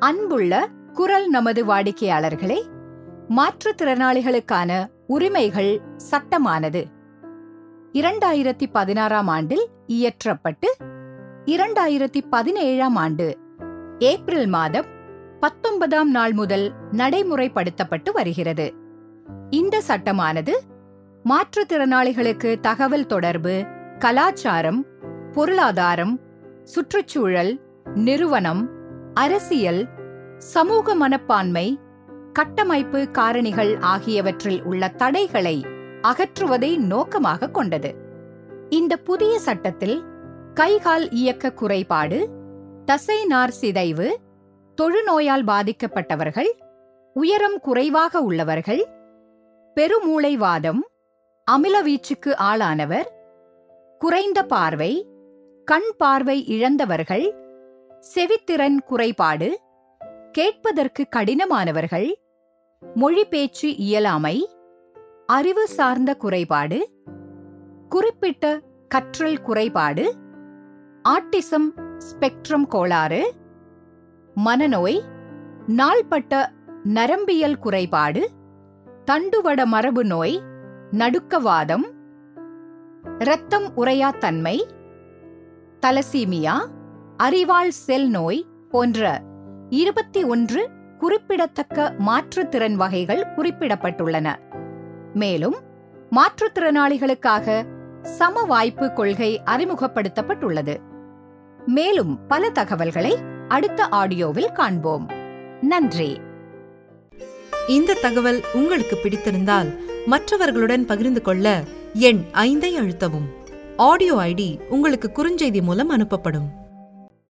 அன்புள்ள குரல் நமது வாடிக்கையாளர்களே மாற்றுத்திறனாளிகளுக்கான உரிமைகள் சட்டமானது இரண்டாயிரத்தி பதினாறாம் ஆண்டில் இயற்றப்பட்டு இரண்டாயிரத்தி பதினேழாம் ஆண்டு ஏப்ரல் மாதம் பத்தொன்பதாம் நாள் முதல் நடைமுறைப்படுத்தப்பட்டு வருகிறது இந்த சட்டமானது மாற்றுத்திறனாளிகளுக்கு தகவல் தொடர்பு கலாச்சாரம் பொருளாதாரம் சுற்றுச்சூழல் நிறுவனம் அரசியல் சமூக மனப்பான்மை கட்டமைப்பு காரணிகள் ஆகியவற்றில் உள்ள தடைகளை அகற்றுவதை நோக்கமாக கொண்டது இந்த புதிய சட்டத்தில் கைகால் இயக்க குறைபாடு தசை நார் சிதைவு தொழுநோயால் பாதிக்கப்பட்டவர்கள் உயரம் குறைவாக உள்ளவர்கள் பெருமூளைவாதம் அமிலவீச்சுக்கு ஆளானவர் குறைந்த பார்வை கண் பார்வை இழந்தவர்கள் செவித்திறன் குறைபாடு கேட்பதற்கு கடினமானவர்கள் மொழி பேச்சு இயலாமை அறிவு சார்ந்த குறைபாடு குறிப்பிட்ட கற்றல் குறைபாடு ஆட்டிசம் ஸ்பெக்ட்ரம் கோளாறு மனநோய் நாள்பட்ட நரம்பியல் குறைபாடு தண்டுவட மரபு நோய் நடுக்கவாதம் இரத்தம் உறையாத்தன்மை தலசீமியா அறிவாள் செல் நோய் போன்ற இருபத்தி ஒன்று குறிப்பிடத்தக்க மாற்றுத்திறன் வகைகள் குறிப்பிடப்பட்டுள்ளன மேலும் மாற்றுத்திறனாளிகளுக்காக சம வாய்ப்பு கொள்கை அறிமுகப்படுத்தப்பட்டுள்ளது மேலும் பல தகவல்களை அடுத்த ஆடியோவில் காண்போம் நன்றி இந்த தகவல் உங்களுக்கு பிடித்திருந்தால் மற்றவர்களுடன் பகிர்ந்து கொள்ள எண் ஐந்தை அழுத்தவும் ஆடியோ ஐடி உங்களுக்கு குறுஞ்செய்தி மூலம் அனுப்பப்படும்